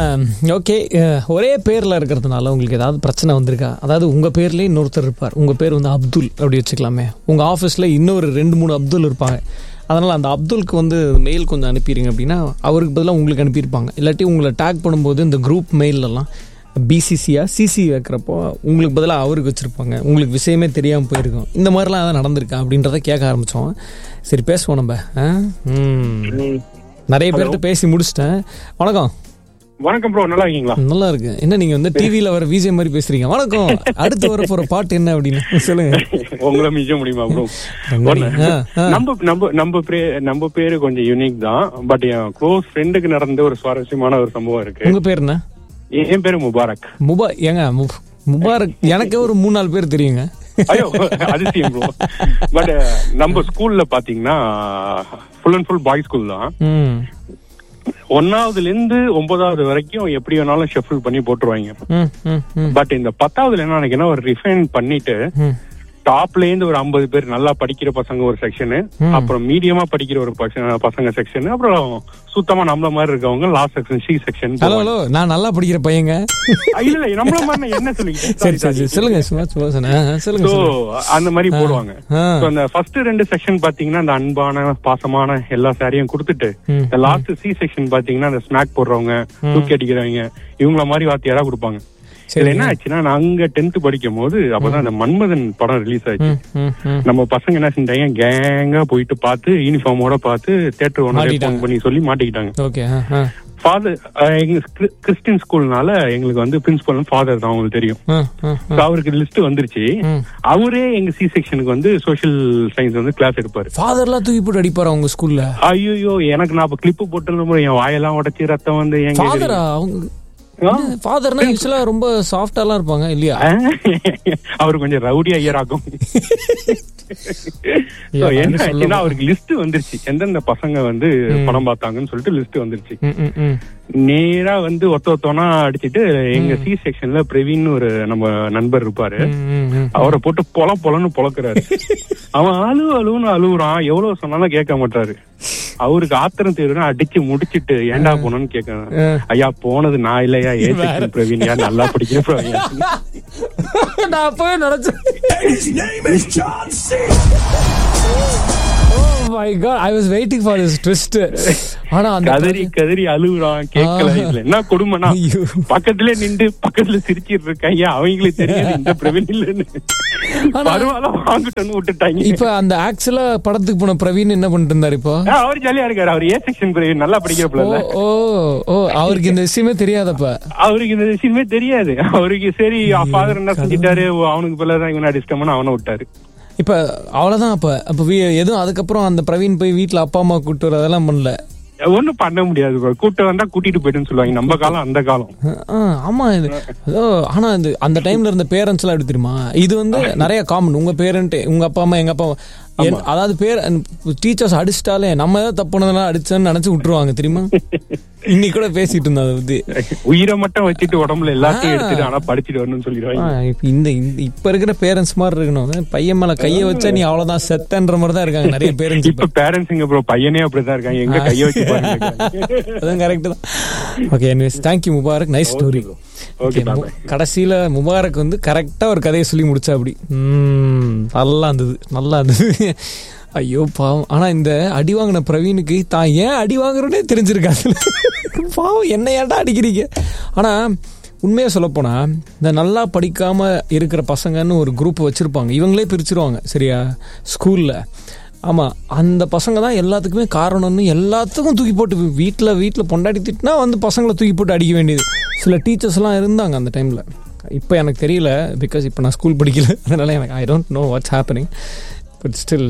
Okay ஒரே பேரில் இருக்கிறதுனால உங்களுக்கு ஏதாவது பிரச்சனை வந்திருக்கா அதாவது உங்கள் பேர்லேயே இன்னொருத்தர் இருப்பார் உங்கள் பேர் வந்து அப்துல் அப்படி வச்சுக்கலாமே உங்கள் ஆஃபீஸில் இன்னொரு ரெண்டு மூணு அப்துல் இருப்பாங்க அதனால் அந்த அப்துல்க்கு வந்து மெயில் கொஞ்சம் அனுப்பிடுங்க அப்படின்னா அவருக்கு பதிலாக உங்களுக்கு அனுப்பியிருப்பாங்க இல்லாட்டி உங்களை டேக் பண்ணும்போது இந்த குரூப் மெயிலெல்லாம் பிசிசியா சிசி வைக்கிறப்போ உங்களுக்கு பதிலாக அவருக்கு வச்சுருப்பாங்க உங்களுக்கு விஷயமே தெரியாமல் போயிருக்கும் இந்த மாதிரிலாம் அதான் நடந்திருக்கா அப்படின்றத கேட்க ஆரம்பித்தோம் சரி பேசுவோம் நம்ம ஆ? ம். நிறைய பேர்கிட்ட பேசி முடிச்சிட்டேன் வணக்கம் வணக்கம் ப்ரோ நல்லா இருக்கீங்களா நல்லா இருக்கு என்ன நீங்க வந்து டிவில வர விஜய் மாதிரி பேசுறீங்க வணக்கம் அடுத்து வர போற பாட்டு என்ன அப்படின்னு சொல்லுங்க உங்களை மிஞ்ச முடியுமா ப்ரோ ரங்கடி. ஆ, ஆ. நம்ம நம்ம நம்ம பே- நம்ம பேரு கொஞ்சம் யூனிக் தான் பட் என் க்ளோஸ் ஃப்ரெண்டுக்கு நடந்த ஒரு சுவாரஸ்யமான ஒரு சம்பவம் இருக்கு உங்க பேர் என்ன என் பேரு முபாரக் முபா ஏங்க மு- முபாரக் எனக்கே ஒரு மூணு நாலு பேர் தெரியுங்க ஐயோ அதிசயம் ப்ரோ பட் நம்ம ஸ்கூல்ல பாத்தீங்கன்னா full and full boy school தான் ம் ஒன்னாவதுல இருந்து ஒன்பதாவது வரைக்கும் எப்படி வேணாலும் ஷெஃபிள் பண்ணி போட்டுருவாங்க ம் ம் ம் பட் இந்த பத்தாவதுல என்ன நினைக்கிறேன் ஒரு ரிஃபைன் பண்ணிட்டு ம் டாப்ல இருந்து ஒரு ஐம்பது பேர் நல்லா படிக்கிற பசங்க ஒரு செக்ஷனு அப்புறம் மீடியமா படிக்கிற ஒரு பசங்க- பசங்க செக்ஷன் அப்புறம் சுத்தமா நம்மள மாதிரி இருக்கவங்க last section C section hello hello நான் நல்லா படிக்கிற பையங்க இல்ல இல்ல நம்மள மாதிரி நான் என்ன சரி சொல்லிக்கிட்டேன் சரி சரி சொல்லுங்க சும்மா சும்மா சொன்னேன் ஆ, சொல்லுங்க சோ சொல்லுங்க. அந்த மாதிரி போடுவாங்க ஆ. So, அந்த ஃபர்ஸ்ட் ரெண்டு செக்ஷன் பாத்தீங்கன்னா அந்த அன்பான பாசமான எல்லா சாரியும் கொடுத்துட்டு ம். இந்த லாஸ்ட் சி செக்ஷன் பாத்தீங்கன்னா அந்த ஸ்நாக் போடுறவங்க தூக்கி அடிக்கிறவங்க இவங்கள மாதிரி வாத்தியாரா கொடுப்பாங்க இதுல என்ன ஆச்சுன்னா நான் அங்க டென்த் படிக்கும் போது அப்பதான் அந்த மன்மதன் படம் ரிலீஸ் ஆச்சு ம் ம் ம் நம்ம பசங்க என்ன செஞ்சாங்க கேங்கா போயிட்டு பார்த்து யூனிஃபார்மோட பார்த்து தேட்டர் ஓனரே மாட்டிட்டாங்க. ஃபோன் பண்ணி சொல்லி மாட்டிக்கிட்டாங்க ஓகே ஆ ஆ ஃபாதர் எங்க கிரி- கிறிஸ்டியன் ஸ்கூல்னால எங்களுக்கு வந்து பிரின்சிபல் ஃபாதர் தான் அவங்களுக்கு தெரியும் ஆ ஆ So, அவருக்கு லிஸ்ட் வந்துருச்சு ம். அவரே எங்க சி செக்ஷனுக்கு வந்து சோஷியல் சயின்ஸ் வந்து கிளாஸ் எடுப்பாரு ஃபாதர்லாம் தூக்கி போட்டு அடிப்பாரா உங்க ஸ்கூல்ல ஐயோ எனக்கு நான் அப்ப கிளிப்பு போட்டு என் வாயெல்லாம் உடைச்சு ரத்தம் வந்து எங்க ஃபாதரா அவங்க ஆ? ஃபாதர்னா யூஸ்வலா ரொம்ப சாஃப்டாலாம் இருப்பாங்க இல்லையா அவர் கொஞ்சம் ரவுடி ஐயராகும் So, Yeah, என்ன அது ஆச்சுன்னா அவருக்கு லிஸ்ட் வந்துருச்சு எந்தெந்த பசங்க வந்து படம் பார்த்தாங்கன்னு சொல்லிட்டு லிஸ்ட் வந்துருச்சு ம், ம், ம். நேரா வந்து ஒத்த ஒத்தோனா அடிச்சிட்டு எங்க சி செக்ஷன்ல பிரவீன் ஒரு நம்ம நண்பர் இருப்பாரு ம், ம், ம். அவரை போட்டு பொல பொலன்னு பொழக்கிறாரு அவன் அழு அழுவுன்னு அழுவுறான் எவ்வளவு சொன்னாலும் கேட்க மாட்டாரு அவருக்கு ஆத்திரம் தீருன்னு அடிச்சு முடிச்சிட்டு ஏன்டா போனோம்னு கேட்க ஐயா போனது நான் இல்லையா ஏ செக்ஷன் பிரவீன் யா நல்லா படிக்கிற பிரவீன் நான் அப்பவே நினைச்சேன் His name is John C. Oh my god I was waiting for this twist ஆனா அந்த கதறி கதறி அழுகுறான் கேட்கல ஆ. இதுல என்ன கொடுமைனா ஐயோ. பக்கத்துல நின்று பக்கத்துல சிரிச்சிட்டு இருக்காங்க அவங்களுக்கு தெரியாது இந்த பிரவீன் இல்லன்னு ஆனா- பரவாயில்ல வாங்கிட்டோன்னு விட்டுட்டாங்க இப்ப அந்த ஆக்சுவலா படத்துக்கு போன பிரவீன் என்ன பண்ணிட்டு இருந்தாரு இப்போ ஆ, அவர் ஜாலியா இருக்காரு அவர் ஏ செக்ஷன் பிரவீன் நல்லா படிக்கிற ஓ பிள்ளை ஓ ஓ அவருக்கு இந்த விஷயமே தெரியாதப்ப அவருக்கு இந்த விஷயமே தெரியாது அவருக்கு சரி ஃபாதர் என்ன செஞ்சிட்டாரு ஓ, அவனுக்கு பிள்ளை தான் இவனை அடிச்சிட்டோம்னு அவனை விட்டாரு இப்ப அவ்வளவுதான் அப்ப அப்ப வீ- எதுவும் அதுக்கப்புறம் அந்த பிரவீன் போய் வீட்ல அப்பா அம்மா கூட்டு வர அதெல்லாம் பண்ணல ஒண்ணும் பண்ண முடியாது bro. கூட்டம் வந்தா கூட்டிட்டு போயிட்டுன்னு சொல்லுவாங்க நம்ம காலம் அந்த காலம் ஆ, ஆமா இது அதோ ஆனா இது அந்த டைம்ல இருந்த பேரண்ட்ஸ் எல்லாம் எப்படி தெரியுமா இது வந்து நிறைய காமன் உங்க பேரண்ட் உங்க அப்பா அம்மா எங்க அப்பா அம்மா என்- அதாவது பேர் டீச்சர்ஸ் அடிச்சிட்டாலே நம்ம ஏதாவது தப்பு பண்ணதெல்லாம் அடிச்சோன்னு நினைச்சு விட்டுருவாங்க தெரியுமா இன்னைக்கு கூட பேசிட்டு இருந்தோம் அதை பத்தி உயிரை மட்டும் வச்சுட்டு உடம்புல எல்லாத்தையும் எடுத்துட்டு ஆனா படிச்சுட்டு வரணும்னு ஆ, சொல்லிடுவாங்க இப்ப இந்த இந்த- இப்ப இருக்கிற பேரண்ட்ஸ் மாதிரி இருக்கணும் பையன் மேல கைய வச்சா நீ அவ்வளவுதான் செத்தன்ற மாதிரி தான் இருக்காங்க நிறைய பேரண்ட்ஸ் இப்ப பேரண்ட்ஸ் இங்க ப்ரோ பையனே அப்படிதான் இருக்காங்க எங்க கைய வச்சு பாருங்க அதான் கரெக்ட் தான் okay anyways thank you Mubarak nice story Okay, bye bye. கடைசியில முபாரக் வந்து கரெக்டா ஒரு கதையை சொல்லி முடிச்சா அப்படி ம், நல்லா இருந்தது நல்லா இருந்தது ஐயோ பாவம் ஆனா இந்த அடி வாங்கின பிரவீனுக்கு தான் ஏன் அடி வாங்குறோன்னே தெரிஞ்சிருக்காது பாவம் என்ன ஏன்டா அடிக்கிறீங்க ஆனா உண்மையா சொல்லப்போனா இந்த நல்லா படிக்காம இருக்கிற பசங்கன்னு ஒரு குரூப் வச்சிருப்பாங்க இவங்களே பிரிச்சிருவாங்க சரியா ஸ்கூல்ல ஆமா அந்த பசங்க தான் எல்லாத்துக்குமே காரணம்னு எல்லாத்துக்கும் தூக்கி போட்டு வீட்டில் வீட்டில் பொண்டாடி திட்டினா வந்து பசங்களை தூக்கி போட்டு அடிக்க வேண்டியது சில டீச்சர்ஸ்லாம் இருந்தாங்க அந்த டைமில் இப்போ எனக்கு தெரியல பிகாஸ் இப்போ நான் ஸ்கூல் படிக்கல அதனால எனக்கு I don't know what's happening but still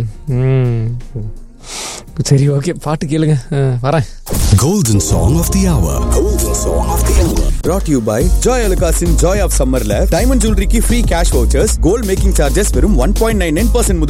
சரி ஓகே பாட்டு கேளுங்க அஹ், வரேன் Golden Song of the Hour. Golden Song of the Hour. brought to you by Joy Alukasin Joy of Summerல டைமண்ட் ஜுவல்லரிக்கு free cash vouchers gold making charges வெறும் one point nine nine percent